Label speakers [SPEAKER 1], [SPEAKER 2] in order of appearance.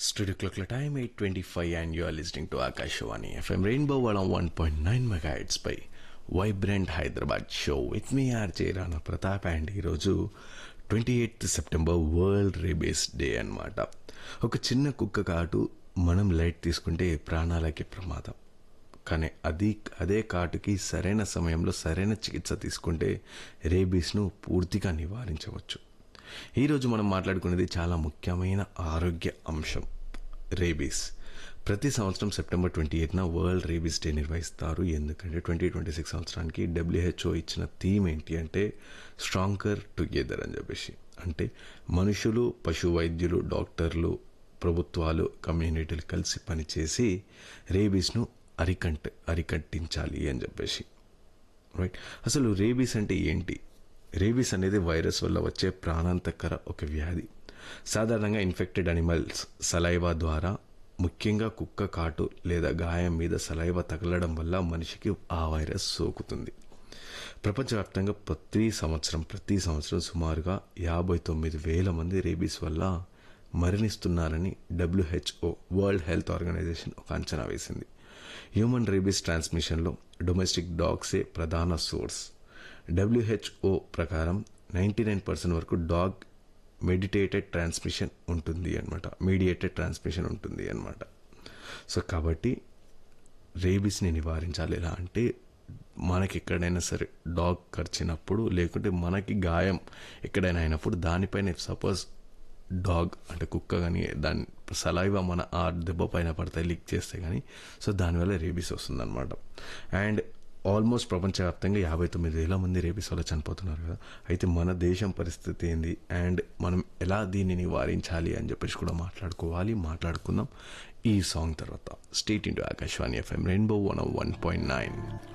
[SPEAKER 1] Studio clock time 8.25 and you are listening to Akashwani FM Rainbow on 1.9 megahertz పై vibrant Hyderabad show with మీ RJ Rana Pratap and ఈరోజు twenty eighth September world rabies day అన్నమాట ఒక చిన్న కుక్క కాటు మనం లైట్ తీసుకుంటే ప్రాణాలకి ప్రమాదం కానీ అది అదే కాటుకి సరైన సమయంలో సరైన చికిత్స తీసుకుంటే రేబీస్ను పూర్తిగా నివారించవచ్చు ఈరోజు మనం మాట్లాడుకునేది చాలా ముఖ్యమైన ఆరోగ్య అంశం రేబీస్ ప్రతి సంవత్సరం సెప్టెంబర్ ట్వంటీ ఎయిత్న వరల్డ్ రేబీస్ డే నిర్వహిస్తారు ఎందుకంటే ట్వంటీ ట్వంటీ సిక్స్ సంవత్సరానికి డబ్ల్యూహెచ్ఓ ఇచ్చిన థీమ్ ఏంటి అంటే స్ట్రాంగర్ టుగెదర్ అని చెప్పేసి అంటే మనుషులు పశు వైద్యులు డాక్టర్లు ప్రభుత్వాలు కమ్యూనిటీలు కలిసి పనిచేసి రేబీస్ను అరికంట్ అరికట్టించాలి అని చెప్పేసి రైట్ అసలు రేబీస్ అంటే ఏంటి రేబీస్ అనేది వైరస్ వల్ల వచ్చే ప్రాణాంతకర ఒక వ్యాధి సాధారణంగా ఇన్ఫెక్టెడ్ అనిమల్స్ సలైవా ద్వారా ముఖ్యంగా కుక్క కాటు లేదా గాయం మీద సలైవా తగలడం వల్ల మనిషికి ఆ వైరస్ సోకుతుంది ప్రపంచవ్యాప్తంగా ప్రతి సంవత్సరం ప్రతి సంవత్సరం సుమారుగా యాభై తొమ్మిది వేల మంది రేబీస్ వల్ల మరణిస్తున్నారని డబ్ల్యూహెచ్ఓ వరల్డ్ హెల్త్ ఆర్గనైజేషన్ ఒక అంచనా వేసింది హ్యూమన్ రేబీస్ ట్రాన్స్మిషన్లో డొమెస్టిక్ డాగ్సే ప్రధాన సోర్స్ డబ్ల్యూహెచ్ఓ ప్రకారం నైంటీ నైన్ పర్సెంట్ వరకు డాగ్ మెడిటేటెడ్ ట్రాన్స్మిషన్ ఉంటుంది అనమాట మీడియేటెడ్ ట్రాన్స్మిషన్ ఉంటుంది అనమాట సో కాబట్టి రేబీస్ని నివారించాలి ఎలా అంటే మనకి ఎక్కడైనా సరే డాగ్ కరిచినప్పుడు లేకుంటే మనకి గాయం ఎక్కడైనా అయినప్పుడు దానిపైన సపోజ్ డాగ్ అంటే కుక్క కానీ దాని సలైవా మన ఆ దెబ్బ పైన పడతాయి లీక్ చేస్తే కానీ సో దానివల్ల రేబీస్ వస్తుందన్నమాట అండ్ ఆల్మోస్ట్ ప్రపంచవ్యాప్తంగా యాభై తొమ్మిది వేల మంది రేబీస్ వల్ల చనిపోతున్నారు కదా అయితే మన దేశం పరిస్థితి ఏంది అండ్ మనం ఎలా దీన్ని నివారించాలి అని చెప్పేసి కూడా మాట్లాడుకోవాలి మాట్లాడుకుందాం ఈ సాంగ్ తర్వాత state into Akashvani FM rainbow one one point nine